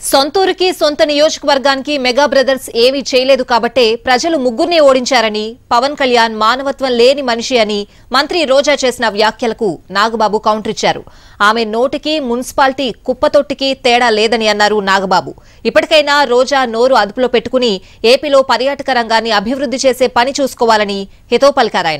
సొంతూరుకి సొంత నియోజకవర్గానికి mega brothers ఏమీ చేయలేదు కాబట్టే ప్రజలు ముగ్గురినే ఓడించారని పవన్ కళ్యాణ్ మానవత్వం లేని మనిషి అని మంత్రి రోజా చేసిన వ్యాఖ్యలకు నాగబాబు కౌంటర్ ఇచ్చారు ఆమె నోటికి మున్సిపాలిటీ కుప్పతొట్టికి తేడా లేదని అన్నారు నాగబాబు ఇప్పటికైనా రోజా నోరు అదుపులో పెట్టుకుని ఏపీలో పర్యాటక రంగాన్ని అభివృద్ధి చేసే పని చూసుకోవాలని హితో పలికారాయన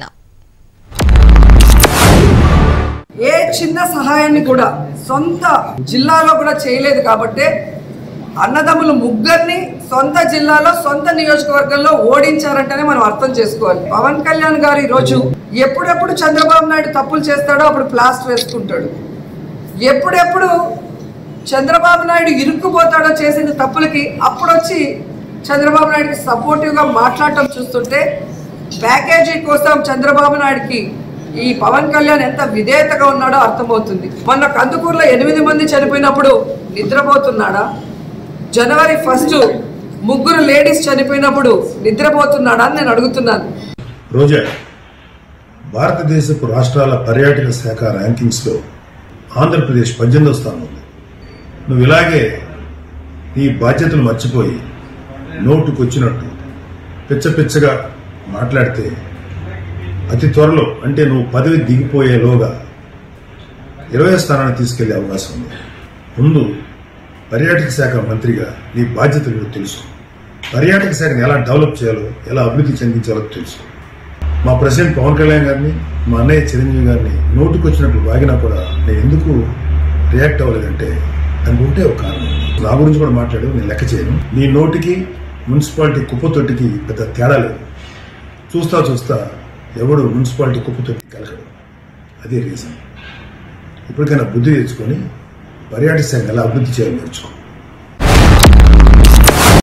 ఏ చిన్న సహాయాన్ని కూడా సొంత జిల్లాలో కూడా చేయలేదు కాబట్టే అన్నదమ్ములు ముగ్గురిని సొంత జిల్లాలో సొంత నియోజకవర్గంలో ఓడించారంటేనే మనం అర్థం చేసుకోవాలి పవన్ కళ్యాణ్ గారు ఈరోజు ఎప్పుడెప్పుడు చంద్రబాబు నాయుడు తప్పులు చేస్తాడో అప్పుడు ప్లాస్టర్ వేసుకుంటాడు ఎప్పుడెప్పుడు చంద్రబాబు నాయుడు ఇరుక్కుపోతాడో చేసిన తప్పులకి అప్పుడు వచ్చి చంద్రబాబు నాయుడుకి సపోర్టివ్గా మాట్లాడటం చూస్తుంటే ప్యాకేజీ కోసం చంద్రబాబు నాయుడుకి ఈ పవన్ కళ్యాణ్ ఎంత విధేయతగా ఉన్నాడో అర్థమవుతుంది మొన్న కందుకూరులో ఎనిమిది మంది చనిపోయినప్పుడు నిద్రపోతున్నాడా జనవరి ఫస్ట్ ముగ్గురు లేడీస్ చనిపోయినప్పుడు నిద్రపోతున్నాడా అని నేను అడుగుతున్నాను రోజా భారతదేశపు రాష్ట్రాల పర్యాటక శాఖ ర్యాంకింగ్స్లో ఆంధ్రప్రదేశ్ పద్దెనిమిదో స్థానం ఉంది నువ్వు ఇలాగే నీ బాధ్యతలు మర్చిపోయి నోటుకొచ్చినట్టు పిచ్చ పిచ్చగా మాట్లాడితే అతి త్వరలో అంటే నువ్వు పదవి దిగిపోయేలోగా ఇరవై స్థానాన్ని తీసుకెళ్లే అవకాశం ఉంది ముందు పర్యాటక శాఖ మంత్రిగా నీ బాధ్యతలు నీకు తెలుసు పర్యాటక శాఖను ఎలా డెవలప్ చేయాలో ఎలా అభివృద్ధి చెందించాలో తెలుసు మా ప్రెసిడెంట్ పవన్ కళ్యాణ్ గారిని మా అన్నయ్య చిరంజీవి గారిని నోటుకొచ్చినట్లు వాగినా కూడా నేను ఎందుకు రియాక్ట్ అవ్వలేదంటే దానికి ఉంటే ఒక కారణం నా గురించి కూడా మాట్లాడు నేను లెక్క చేయను నీ నోటికి మున్సిపాలిటీ కుప్పతొట్టికి పెద్ద తేడా లేదు చూస్తా చూస్తా ఎవడు మున్సిపాలిటీ కుప్పతొట్టి కలగడు అదే రీజన్ ఇప్పటికైనా బుద్ధి తెచ్చుకొని పర్యాటక శాఖ ఎలా అభివృద్ధి చేయాలో నేర్చుకో